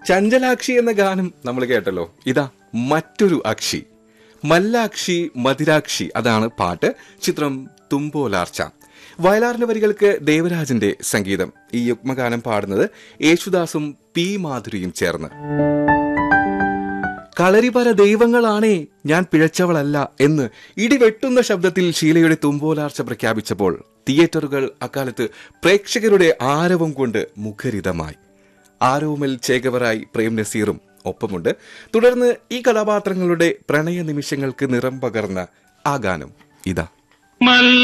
ചഞ്ചലാക്ഷി എന്ന ഗാനം നമ്മൾ കേട്ടല്ലോ ഇതാ മറ്റൊരു അക്ഷി മല്ലാക്ഷി മതിരാക്ഷി അതാണ് പാട്ട് ചിത്രം തുമ്പോലാർച്ച വയലാറിന്റെ വരികൾക്ക് ദേവരാജന്റെ സംഗീതം ഈ യുഗ്മഗാനം പാടുന്നത് യേശുദാസും പി മാധുരിയും ചേർന്ന് കളരിപര ദൈവങ്ങളാണേ ഞാൻ പിഴച്ചവളല്ല എന്ന് ഇടിവെട്ടുന്ന ശബ്ദത്തിൽ ഷീലയുടെ തുമ്പോലാർച്ച പ്രഖ്യാപിച്ചപ്പോൾ തിയേറ്ററുകൾ അക്കാലത്ത് പ്രേക്ഷകരുടെ ആരവം കൊണ്ട് മുഖരിതമായി ആരോമൽ ചേകവറായി പ്രേം നസീറും ഒപ്പമുണ്ട് തുടർന്ന് ഈ കഥാപാത്രങ്ങളുടെ പ്രണയ നിമിഷങ്ങൾക്ക് നിറം പകർന്ന ആ ഗാനം ഇതാ